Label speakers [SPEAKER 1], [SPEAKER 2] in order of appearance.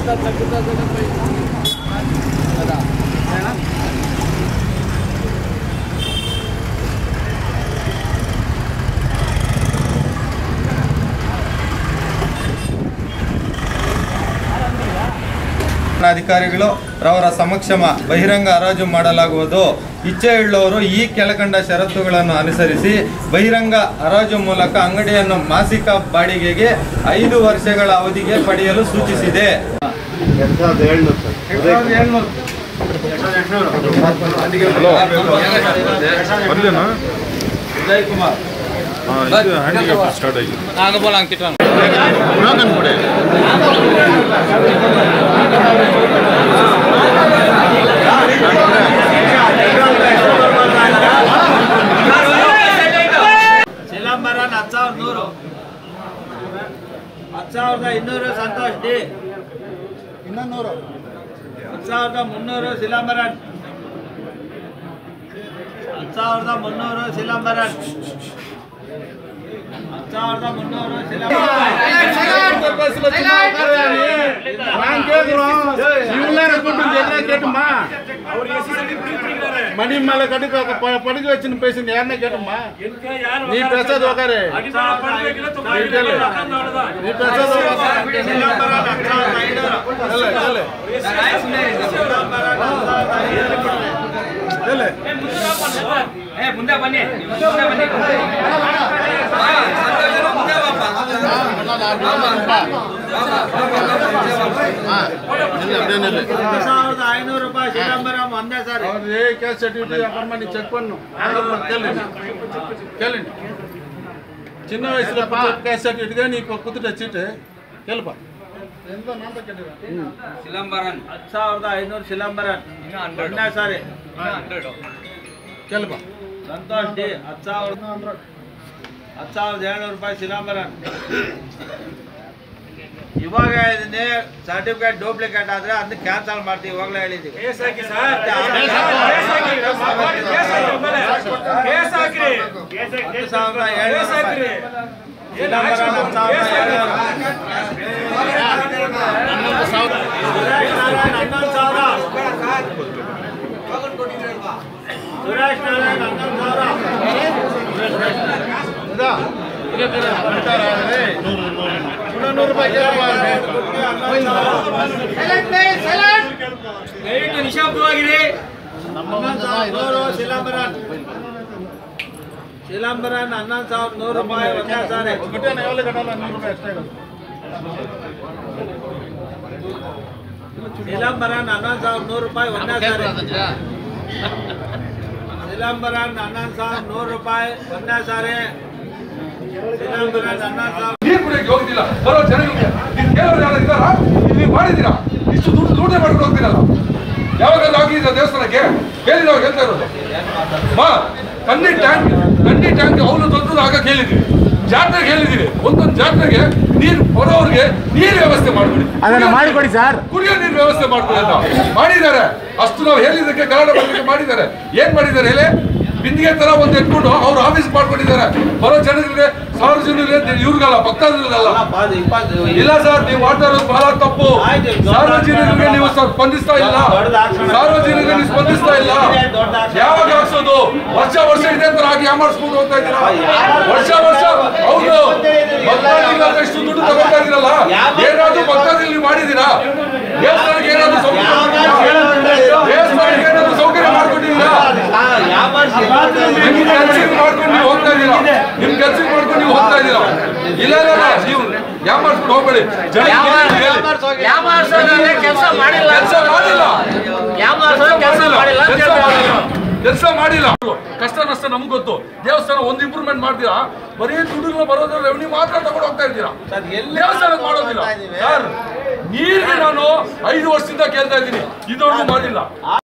[SPEAKER 1] ಅಧಿಕಾರಿಗಳು ರವರ ಸಮಕ್ಷಮ ಬಹಿರಂಗ ಹರಾಜು ಮಾಡಲಾಗುವುದು ಇಚ್ಛೆಯುಳ್ಳವರು ಈ ಕೆಳಕಂಡ ಷರತ್ತುಗಳನ್ನು ಅನುಸರಿಸಿ ಬಹಿರಂಗ ಹರಾಜು ಮೂಲಕ ಅಂಗಡಿಯನ್ನು ಮಾಸಿಕ ಬಾಡಿಗೆಗೆ ಐದು ವರ್ಷಗಳ ಅವಧಿಗೆ ಪಡೆಯಲು ಸೂಚಿಸಿದೆ
[SPEAKER 2] ಎರಡ್ ಸಾವಿರದ ಏಳ್ನೂರು ಸರ್
[SPEAKER 3] ಬರ್ಲೇನಾ
[SPEAKER 1] ಉದಯ್ ಕುಮಾರ್
[SPEAKER 3] ಹ್ಯಾಂಡಿಕ್ಯಾಪ್ ಸ್ಟಾರ್ಟ್ ಆಗಿದೆ
[SPEAKER 2] ಟೋಕನ್ ಕೊಡಿ
[SPEAKER 4] ಸಿಲಂಬರನ್ ಹತ್ತು ಸಾವಿರದ ನೂರು ಹತ್ತು ಸಾವಿರದ ಇನ್ನೂರು ಸಂತೋಷ್ ಡಿ ಇನ್ನೊಂದು ಹತ್ತು ಸಾವಿರದ ಮುನ್ನೂರು ಸಿಲಂಬರನ್ ಹತ್ತು ಸಾವಿರದ ಮುನ್ನೂರು ಸಿಲಂಬರನ್ ಹತ್ತು ಸಾವಿರದ ಮುನ್ನೂರು
[SPEAKER 2] మనీ మళ్ళీ కడుగు పడికి వచ్చిన పేసింది ఏమన్నా కేటమ్మా నీ ప్రసాద్ ఒకరే నీ ప్రసాద్
[SPEAKER 4] ಸಿಲಂಬರನ್ ಹತ್ತು ಸಾವಿರದ ಐನೂರು ಮುಂದೆ ಬನ್ನಿ ಮುಂದೆ ಬನ್ನಿ ಹತ್ತು ಸಾವಿರದ ಐನೂರು ರೂಪಾಯಿ ಸಿಲಂಬರಂ ಒಂದೇ ಸಾರಿ
[SPEAKER 2] ಅವ್ರು ఏ క్యాస్ట్ సర్టిఫికేట్ అక్కడ నీ చెక్ పన్ను కేళండి కేళండి చిన్న వయసులో క్యాస్ట్ సర్టిఫికేట్ నీకు కుదుట చీట్ కేಳಪ್ಪ
[SPEAKER 4] ಸಿಲಂಬರನ್ ಹತ್ತು ಸಾವಿರದ ಐನೂರು ಸಿಲಂಬರನ್ ಒಂದೇ ಸಾರಿ
[SPEAKER 2] ಕೇಳಪ್ಪ
[SPEAKER 4] ಸಂತೋಷ್ ಡಿ ಹತ್ತು ಸಾವಿರದ ಹತ್ತು ಸಾವಿರದ ಏಳ್ನೂರು ರೂಪಾಯಿ ಸಿಲಂಬರನ್ ಇವಾಗ ಹೇಳಿದ್ದೀನಿ ಸರ್ಟಿಫಿಕೇಟ್ ಡೂಪ್ಲಿಕೇಟ್ ಆದ್ರೆ ಅದನ್ನ ಕ್ಯಾನ್ಸಲ್ ಮಾಡ್ತೀವಿ ಇವಾಗಲೇ ಹೇಳಿದ್ದೀವಿ ಹತ್ತು ಸಾವಿರದ ಏಳ್ನೂರು ರೂಪಾಯಿ ಸಿಲಂಬರನ್ ಹತ್ತು ಸಾವಿರದ ಏಳ್ನೂರು ಸುರೇಶ್ ನಾರಾಯಣ್ ಹನ್ನೊಂದು ಸಾವಿರ ಸುರೇಶ್ ನಾರಾಯಣ್ ಹನ್ನೊಂದು ಸಾವಿರ
[SPEAKER 2] ನೂರು ರೂಪಾಯಿ
[SPEAKER 4] ದಯವಿಟ್ಟು ನಿಶಬ್ದವಾಗಿದೆ ಹನ್ನೊಂದು ಸಾವಿರದ ನೂರು ಸಿಲಂಬರನ್ ಸಿಲಂಬರನ್ ಹನ್ನೊಂದು ಸಾವಿರದ ನೂರು ರೂಪಾಯಿ ಒಂದೇ ಸಾರಿ
[SPEAKER 2] ఎవరు కట్టాలి నూరు రూపాయలు ఎక్స్ట్రా కదా
[SPEAKER 4] ಸಿಲಂಬರನ್ ಹನ್ನೊಂದು ಸಾವಿರದ ನೂರು ರೂಪಾಯಿ ಒಂದೇ ಸಾರಿ ಸಿಲಂಬರನ್ ಹನ್ನೊಂದು ಸಾವಿರದ ನೂರು ರೂಪಾಯಿ ಒಂದೇ ಸಾರಿ ಸಿಲಂಬರನ್ ಹನ್ನೊಂದು ಸಾವಿರ
[SPEAKER 5] ನೀರು ಕುಡಿಯಕ್ಕೆ ಹೋಗ್ತಿಲ್ಲ ಬರೋ ಜನಗಳಿಗೆ ನೀವು ಕೇಳೋರು ಯಾರು ಇದ್ದಾರಾ ನೀವು ಮಾಡಿದ್ದೀರಾ ಇಷ್ಟು ದುಡ್ಡು ದುಡ್ಡೇ ಮಾಡ್ಕೊಂಡು ಹೋಗ್ತೀರಲ್ಲ ಯಾವಾಗಾದ್ರೂ ಆಗಿದ್ದೀರಾ ದೇವಸ್ಥಾನಕ್ಕೆ ಕೇಳಿದವ್ರು ಹೇಳ್ತಾ ಇರೋದು ಮಾ ಕಣ್ಣಿ ಟ್ಯಾಂಕ್ ಕಣ್ಣಿ ಟ್ಯಾಂಕ್ ಅವನು ದೊಡ್ಡದು ಆಗ ಕೇಳಿದ್ವಿ ಜಾತ್ರೆಗೆ ಹೇಳಿದೀವಿ ಒಂದೊಂದು ಜಾತ್ರೆಗೆ ನೀರು ಬರೋರಿಗೆ ನೀರು ವ್ಯವಸ್ಥೆ ಮಾಡ್ಬಿಡಿ
[SPEAKER 2] ಅದನ್ನ ಮಾಡಿಕೊಡಿ ಸರ್
[SPEAKER 5] ಕುಡಿಯೋ ನೀರು ವ್ಯವಸ್ಥೆ ಮಾಡ್ಕೊಳ್ಳಿ ಅಂತ ಮಾಡಿದ್ದಾರೆ ಅಷ್ಟು ನಾವು ಹೇಳಿದ್ದಕ್ಕೆ ಕನ್ನಡ ಬಗ್ಗೆ ಮಾಡಿದ್ದಾರೆ ಏನ್ ಮಾಡಿದ್ದಾರೆ ಹೇಳಿ ಬಿಂದಿಗೆ ತರ ಒಂದು ಎತ್ಕೊಂಡು ಅವ್ರು ಆಫೀಸ್ ಮಾಡ್ಕೊಂಡಿದ್ದಾರೆ ಬರೋ ಜನರಿಗೆ ಸಾವಿರ ಜನರಿಗೆ ಇವ್ರಿಗಲ್ಲ ಭಕ್ತಾದಿಗಳಿಗಲ್ಲ
[SPEAKER 4] ಇಪ್ಪತ್ತು ಇಪ್ಪತ್ತು
[SPEAKER 5] ಇಲ್ಲ ಸರ್ ನೀವು ಮಾಡ್ತಾ ಇರೋದು ಬಹಳ ತಪ್ಪು
[SPEAKER 4] ಆಯ್ತು, ದೊಡ್ಡ-
[SPEAKER 5] ಸಾರ್ವಜನಿಕರಿಗೆ ನೀವು ಸ- ಸ್ಪಂದಿಸ್ತಾ ಇಲ್ಲ
[SPEAKER 4] ದೊಡ್ಡದು ಹಾಕ್ಸೋಣ.
[SPEAKER 5] ಸಾರ್ವಜನಿಕರಿಗೆ ನೀವು ಸ್ಪಂದಿಸ್ತಾ ಇಲ್ಲ
[SPEAKER 4] ದೊಡ್ಡದು ಹಾಕ್ಸೋಣ.
[SPEAKER 5] ಯಾವಾಗ ಹಾಕ್ಸೋದು ವರ್ಷ ವರ್ಷ ಇದೇ ತರ ಆಗಿ ಯಾಮಾರಿಸ್ಕೊಂಡು ಹೋಗ್ತಾ ಇದ್ದೀರಾ ವರ್ಷ ವರ್ಷ ಹೌದು ಭಕ್ತಾದಿಗಳ ಎಷ್ಟು ದುಡ್ಡು ತಗೋತಾ ಇದ್ದೀರಲ್ಲ ಏನಾದ್ರೂ ಭಕ್ತಾದಿಗಳು ನೀವು ಮಾಡಿದ್ದೀರಾ ದೇವಸ್ಥಾನಕ್ಕೆ ಏನಾದ್ರೂ ಸೌಕರ್ಯ ಮಾಡಿದ್ದೀರಾ? ದೇವಸ್ಥಾನಕ್ಕೆ ಏನಾದ್ರೂ ಸೌಕರ್ಯ ಮಾಡ್ಕೊಂಡಿದ್ದೀರಾ ನಿಮ್ ಕೆಲ್ಸಕ್ಕೆ ಮಾಡ್ಕೊಂಡು ನೀವು ಹೋಗ್ತಾ ಇದ್ದೀರಾ ನಿಮ್ ಕೆಲ್ಸಕ್ಕೆ ಮಾಡ್ಕೊಂಡು ನೀವು ಹೋಗ್ತಾ ಇದ್ದೀರಾ ಇಲ್ಲ ಇಲ್ಲ ಇಲ್ಲ, ನೀವು ಯಾಮಾರ್ಸ್ಕೊಂಡು ಹೋಗ್ಬೇಡಿ
[SPEAKER 4] ಕೆಲಸ ಮಾಡಿಲ್ಲ
[SPEAKER 5] ಕೆಲಸ ಮಾಡಿಲ್ಲ
[SPEAKER 4] ಕೆಲಸ ಮಾಡಿಲ್ಲ ಅಂತ
[SPEAKER 5] ಕೆಲ್ಸ
[SPEAKER 4] ಹೇಳ್ತಾರೆ.
[SPEAKER 5] ಮಾಡಿಲ್ಲ. ಕೆಲ್ಸ ಮಾಡಿಲ್ಲ ಕಷ್ಟ ನಷ್ಟ ನಮ್ಗೆ ಗೊತ್ತು ದೇವಸ್ಥಾನ ಒಂದು ಇಂಪ್ರೂವ್ಮೆಂಟ್ ಮಾಡ್ತೀರಾ ಬರೀ ದುಡ್ಡುಗಳು ಬರೋದ್ರ ರೆವೆನ್ಯೂ ಮಾತ್ರ ತಗೊಂಡು ಹೋಗ್ತಾ ಇದ್ದೀರಾ ದೇವಸ್ಥಾನ ಮಾಡೋದಿಲ್ಲ ಸರ್ ನೀರಿಗೆ ನಾನು ಐದು ವರ್ಷದಿಂದ ಕೇಳ್ತಾ ಇದ್ದೀನಿ ಇದೊಂದು ಮಾಡಿಲ್ಲ